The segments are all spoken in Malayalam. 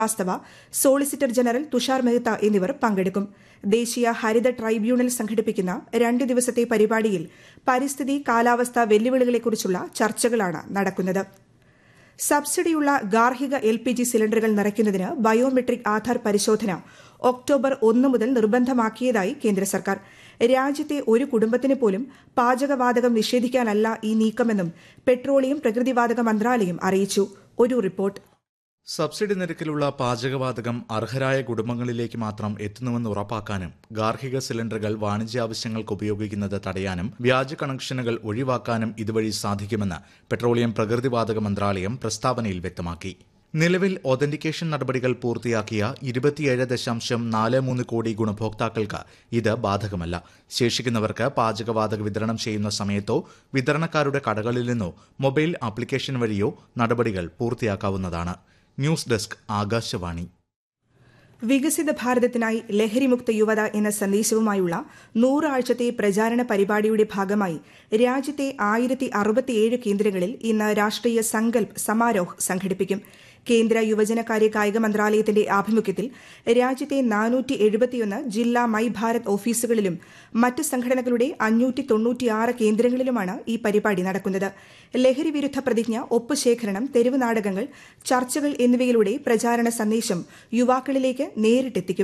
വാസ്തവ സോളിസിറ്റർ ജനറൽ തുഷാർ മെഹ്ത്ത എന്നിവർ പങ്കെടുക്കും ദേശീയ ഹരിത ട്രൈബ്യൂണൽ സംഘടിപ്പിക്കുന്ന രണ്ട് ദിവസത്തെ പരിപാടിയിൽ പരിസ്ഥിതി കാലാവസ്ഥാ വെല്ലുവിളികളെക്കുറിച്ചുള്ള ചർച്ചകളാണ് നടക്കുന്നത് സബ്സിഡിയുള്ള ഗാർഹിക എൽ പി ജി സിലിണ്ടറുകൾ നിറയ്ക്കുന്നതിന് ബയോമെട്രിക് ആധാർ പരിശോധന ഒക്ടോബർ ഒന്ന് മുതൽ നിർബന്ധമാക്കിയതായി കേന്ദ്ര സർക്കാർ രാജ്യത്തെ ഒരു കുടുംബത്തിന് പോലും പാചകവാതകം നിഷേധിക്കാനല്ല ഈ നീക്കമെന്നും പെട്രോളിയം പ്രകൃതിവാതക മന്ത്രാലയം അറിയിച്ചു ഒരു റിപ്പോർട്ട് സബ്സിഡി നിരക്കിലുള്ള പാചകവാതകം അർഹരായ കുടുംബങ്ങളിലേക്ക് മാത്രം എത്തുന്നുവെന്ന് ഉറപ്പാക്കാനും ഗാർഹിക സിലിണ്ടറുകൾ വാണിജ്യാവശ്യങ്ങൾക്ക് ഉപയോഗിക്കുന്നത് തടയാനും വ്യാജ കണക്ഷനുകൾ ഒഴിവാക്കാനും ഇതുവഴി സാധിക്കുമെന്ന് പെട്രോളിയം പ്രകൃതിവാതക മന്ത്രാലയം പ്രസ്താവനയിൽ വ്യക്തമാക്കി നിലവിൽ ഒതന്റിക്കേഷൻ നടപടികൾ പൂർത്തിയാക്കിയ ഇരുപത്തിയേഴ് ദശാംശം നാല് മൂന്ന് കോടി ഗുണഭോക്താക്കൾക്ക് ഇത് ബാധകമല്ല ശേഷിക്കുന്നവർക്ക് പാചകവാതക വിതരണം ചെയ്യുന്ന സമയത്തോ വിതരണക്കാരുടെ കടകളിൽ നിന്നോ മൊബൈൽ ആപ്ലിക്കേഷൻ വഴിയോ നടപടികൾ പൂർത്തിയാക്കാവുന്നതാണ് ന്യൂസ് ഡെസ്ക് ആകാശവാണി വികസിത ഭാരതത്തിനായി ലഹരിമുക്ത യുവത എന്ന സന്ദേശവുമായുള്ള നൂറാഴ്ചത്തെ പ്രചാരണ പരിപാടിയുടെ ഭാഗമായി രാജ്യത്തെ ആയിരത്തി അറുപത്തിയേഴ് കേന്ദ്രങ്ങളിൽ ഇന്ന് രാഷ്ട്രീയ സങ്കൽപ് സമാരോഹ് സംഘടിപ്പിക്കും കേന്ദ്ര യുവജനകാര്യ കായിക മന്ത്രാലയത്തിന്റെ ആഭിമുഖ്യത്തിൽ രാജ്യത്തെ നാനൂറ്റി എഴുപത്തിയൊന്ന് ജില്ലാ മൈ ഭാരത് ഓഫീസുകളിലും മറ്റ് സംഘടനകളുടെ അഞ്ഞൂറ്റി തൊണ്ണൂറ്റിയാറ് കേന്ദ്രങ്ങളിലുമാണ് ഈ പരിപാടി നടക്കുന്നത് ലഹരി വിരുദ്ധ പ്രതിജ്ഞ ഒപ്പുശേഖരണം തെരുവ് നാടകങ്ങൾ ചർച്ചകൾ എന്നിവയിലൂടെ പ്രചാരണ സന്ദേശം യുവാക്കളിലേക്ക് നേരിട്ടെത്തിക്കും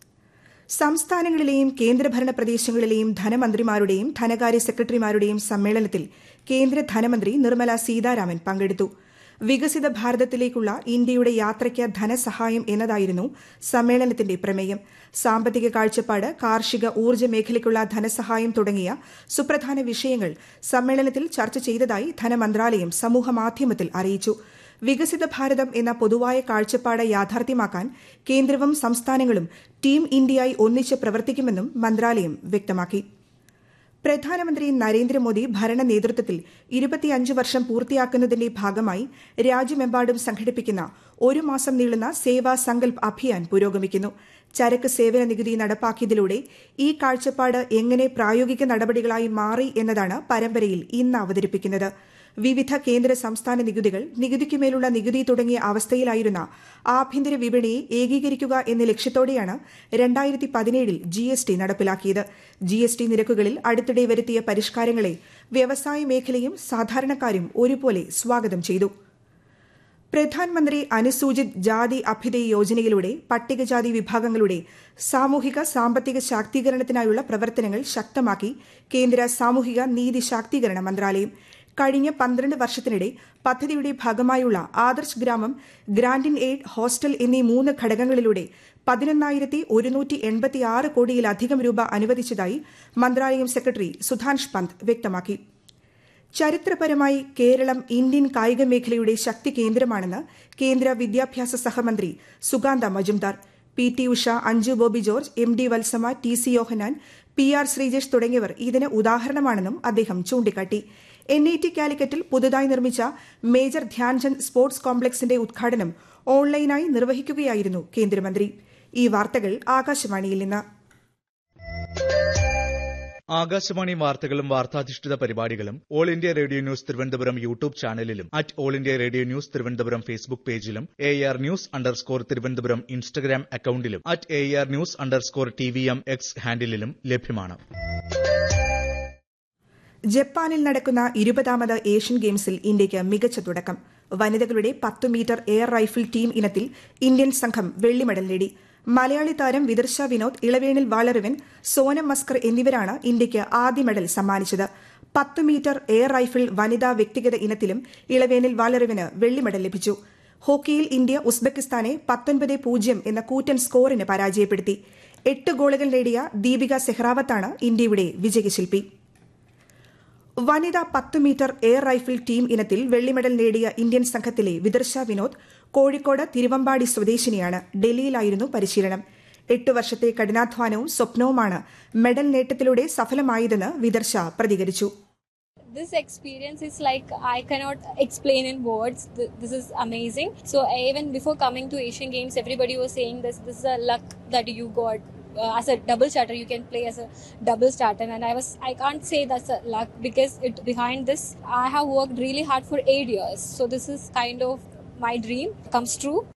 സംസ്ഥാനങ്ങളിലെയും കേന്ദ്രഭരണ പ്രദേശങ്ങളിലെയും ധനമന്ത്രിമാരുടെയും ധനകാര്യ സെക്രട്ടറിമാരുടെയും സമ്മേളനത്തിൽ കേന്ദ്ര ധനമന്ത്രി നിർമ്മല സീതാരാമൻ പങ്കെടുത്തു വികസിത ഭാരതത്തിലേക്കുള്ള ഇന്ത്യയുടെ യാത്രയ്ക്ക് ധനസഹായം എന്നതായിരുന്നു സമ്മേളനത്തിന്റെ പ്രമേയം സാമ്പത്തിക കാഴ്ചപ്പാട് കാർഷിക ഊർജ്ജ മേഖലയ്ക്കുള്ള ധനസഹായം തുടങ്ങിയ സുപ്രധാന വിഷയങ്ങൾ സമ്മേളനത്തിൽ ചർച്ച ചെയ്തതായി ധനമന്ത്രാലയം സമൂഹമാധ്യമത്തിൽ അറിയിച്ചു വികസിത ഭാരതം എന്ന പൊതുവായ കാഴ്ചപ്പാട് യാഥാർത്ഥ്യമാക്കാൻ കേന്ദ്രവും സംസ്ഥാനങ്ങളും ടീം ഇന്ത്യയായി ഒന്നിച്ച് പ്രവർത്തിക്കുമെന്നും മന്ത്രാലയം വ്യക്തമാക്കി പ്രധാനമന്ത്രി നരേന്ദ്രമോദി ഭരണ നേതൃത്വത്തിൽ ഇരുപത്തിയഞ്ച് വർഷം പൂർത്തിയാക്കുന്നതിന്റെ ഭാഗമായി രാജ്യമെമ്പാടും സംഘടിപ്പിക്കുന്ന ഒരു മാസം നീളുന്ന സേവാ സങ്കൽപ് അഭിയാൻ പുരോഗമിക്കുന്നു ചരക്ക് സേവന നികുതി നടപ്പാക്കിയതിലൂടെ ഈ കാഴ്ചപ്പാട് എങ്ങനെ പ്രായോഗിക നടപടികളായി മാറി എന്നതാണ് പരമ്പരയിൽ ഇന്ന് അവതരിപ്പിക്കുന്നത് വിവിധ കേന്ദ്ര സംസ്ഥാന നികുതികൾ നികുതിക്കുമേലുള്ള നികുതി തുടങ്ങിയ അവസ്ഥയിലായിരുന്ന ആഭ്യന്തര വിപണിയെ ഏകീകരിക്കുക എന്ന ലക്ഷ്യത്തോടെയാണ് രണ്ടായിരത്തി പതിനേഴിൽ ജി എസ് ടി നടപ്പിലാക്കിയത് ജി എസ് ടി നിരക്കുകളിൽ അടുത്തിടെ വരുത്തിയ പരിഷ്കാരങ്ങളെ വ്യവസായ മേഖലയും സാധാരണക്കാരും ഒരുപോലെ സ്വാഗതം ചെയ്തു പ്രധാൻമന്ത്രി അനുസൂചിത് ജാതി അഭ്യുദയ യോജനയിലൂടെ പട്ടികജാതി വിഭാഗങ്ങളുടെ സാമൂഹിക സാമ്പത്തിക ശാക്തീകരണത്തിനായുള്ള പ്രവർത്തനങ്ങൾ ശക്തമാക്കി കേന്ദ്ര സാമൂഹിക നീതി ശാക്തീകരണ മന്ത്രാലയം കഴിഞ്ഞ പന്ത്രണ്ട് വർഷത്തിനിടെ പദ്ധതിയുടെ ഭാഗമായുള്ള ആദർശ് ഗ്രാമം ഗ്രാൻഡ് ഇൻ എയ്ഡ് ഹോസ്റ്റൽ എന്നീ മൂന്ന് ഘടകങ്ങളിലൂടെ പതിനൊന്നായിരത്തി ഒരുന്നൂറ്റി എൺപത്തിയാറ് കോടിയിലധികം രൂപ അനുവദിച്ചതായി മന്ത്രാലയം സെക്രട്ടറി സുധാൻഷ് പന്ത് വ്യക്തമാക്കി ചരിത്രപരമായി കേരളം ഇന്ത്യൻ കായിക മേഖലയുടെ ശക്തി കേന്ദ്രമാണെന്ന് കേന്ദ്ര വിദ്യാഭ്യാസ സഹമന്ത്രി Sukanta Majumdar P T Usha Anju Bobby George M D Valsamma T C Yohannan P R Sreejesh തുടങ്ങിയവർ ഇതിന് ഉദാഹരണമാണെന്നും അദ്ദേഹം ചൂണ്ടിക്കാട്ടി എൻ ഐ ടി കാലിക്കറ്റിൽ പുതുതായി നിർമ്മിച്ച മേജർ ധ്യാൻചന്ദ് സ്പോർട്സ് കോംപ്ലക്സിന്റെ ഉദ്ഘാടനം ഓൺലൈനായി നിർവഹിക്കുകയായിരുന്നു കേന്ദ്രമന്ത്രി ഈ വാർത്തകൾ ആകാശവാണിയിൽ നിന്ന് ആകാശവാണി വാർത്തകളും വാർത്താധിഷ്ഠിത പരിപാടികളും all India radio news Thiruvananthapuram YouTube ചാനലിലും at all India radio news Thiruvananthapuram Facebook പേജിലും A R news underscore Thiruvananthapuram Instagram അക്കൌണ്ടിലും at A R news underscore T V M X ഹാൻഡിലും ലഭ്യമാണ് ജപ്പാനിൽ നടക്കുന്ന ഇരുപതാമത് ഏഷ്യൻ ഗെയിംസിൽ ഇന്ത്യയ്ക്ക് മികച്ച തുടക്കം വനിതകളുടെ പത്ത് മീറ്റർ എയർ റൈഫിൾ ടീം ഇനത്തിൽ ഇന്ത്യൻ സംഘം വെള്ളി മെഡൽ നേടി മലയാളി താരം വിദർശ വിനോദ് ഇളവേണിൽ വാളറിവൻ സോനം മസ്കർ എന്നിവരാണ് ഇന്ത്യയ്ക്ക് ആദ്യ മെഡൽ സമ്മാനിച്ചത് പത്ത് മീറ്റർ എയർ റൈഫിൾ വനിതാ വ്യക്തിഗത ഇനത്തിലും ഇളവേണിൽ വാളറിവിന് വെള്ളി മെഡൽ ലഭിച്ചു ഹോക്കിയിൽ ഇന്ത്യ ഉസ്ബെക്കിസ്ഥാനെ പത്തൊൻപത് പൂജ്യം എന്ന കൂറ്റൻ സ്കോറിന് പരാജയപ്പെടുത്തി എട്ട് ഗോളുകൾ നേടിയ ദീപിക സെഹ്റാവത്താണ് ഇന്ത്യയുടെ വിജയശില്പി വനിതാ പത്ത് മീറ്റർ എയർ റൈഫിൾ ടീം ഇനത്തിൽ വെള്ളി മെഡൽ നേടിയ ഇന്ത്യൻ സംഘത്തിലെ വിദർശ വിനോദ് കോഴിക്കോട് തിരുവമ്പാടി സ്വദേശിനിയാണ് ഡൽഹിയിലായിരുന്നു പരിശീലനം എട്ട് വർഷത്തെ കഠിനാധ്വാനവും സ്വപ്നവുമാണ് മെഡൽ നേട്ടത്തിലൂടെ സഫലമായതെന്ന് വിദർശ പ്രതികരിച്ചു this experience is like I cannot explain in words. This is amazing. So even before coming to Asian Games, everybody was saying this. This is a luck that you got. Uh, as a double starter, you can play as a double starter, and I was I can't say that's a luck because it behind this I have worked really hard for eight years. So this is kind of my dream comes true.